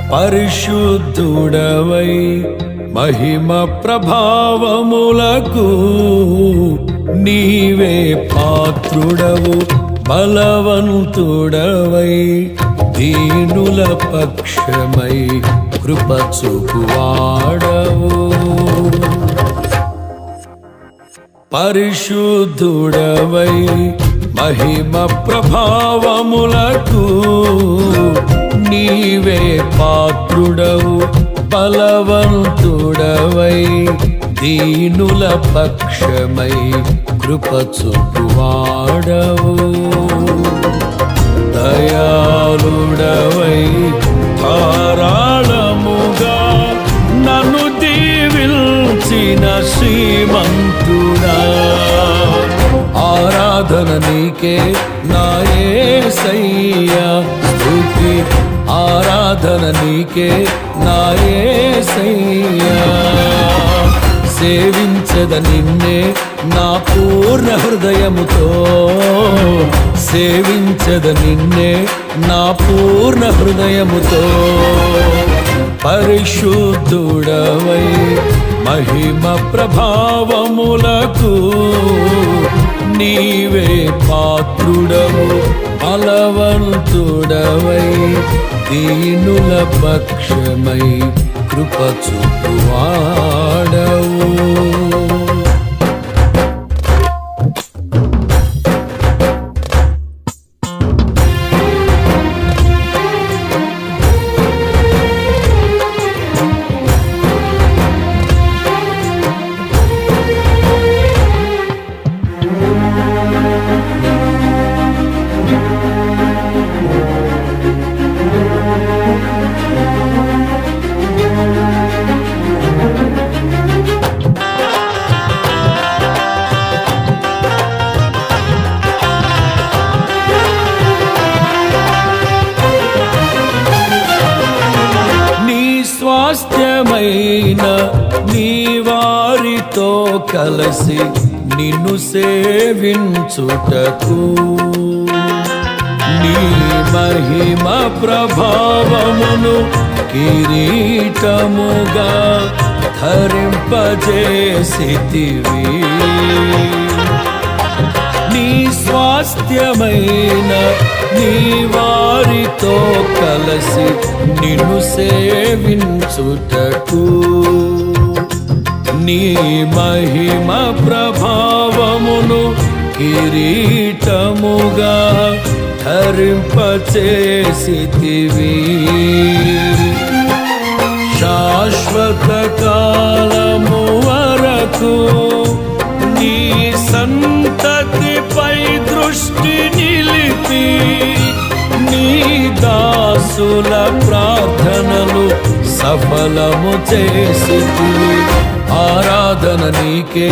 పరిశుద్ధుడవై మహిమ ప్రభావములకు నీవే పాత్రుడవు బలవంతుడవై దీనుల పక్షమై కృప చూపువాడవు పరిశుద్ధుడవై మహిమ ప్రభావములకు నీవే పాత్రుడవు బలవంతుడవై దీనుల పక్షమై కృప చూపువాడవు దయాళుడవై ధారాళముగా నన్ను దీవిల్చిన శ్రీమంతుడా ఆరాధన నీకే నాయసయ్యా స్తుతి ఆరాధన నీకే నాయసయ్యా సేవించద నిన్నే నా పూర్ణ హృదయముతో సేవించద నిన్నే నా పూర్ణ హృదయముతో పరిశుద్ధుడవై మహిమ ప్రభావములకు నీవే పాత్రుడవు బలవంతుడవై దీనుల పక్షమై కృప చూపువాడవు నీ స్వాస్థ్యమైన నీ వారితో కలిసి నిన్ను సేవించుటకు నీ మహిమ ప్రభావమును కిరీటముగా ధరింపజేసితివి నీ స్వాస్థ్యమైన నీ వారితో కలిసి నిన్ను సేవించుటకు నీ మహిమ ప్రభావమును కిరీటముగా ధరింపచేసితివి శాశ్వత కాలము వరకు నీ సంతతిపై దృష్టి నిలిపి నీ దాసుల ప్రార్థనలు సఫలము చేసి ఆరాధన నీకే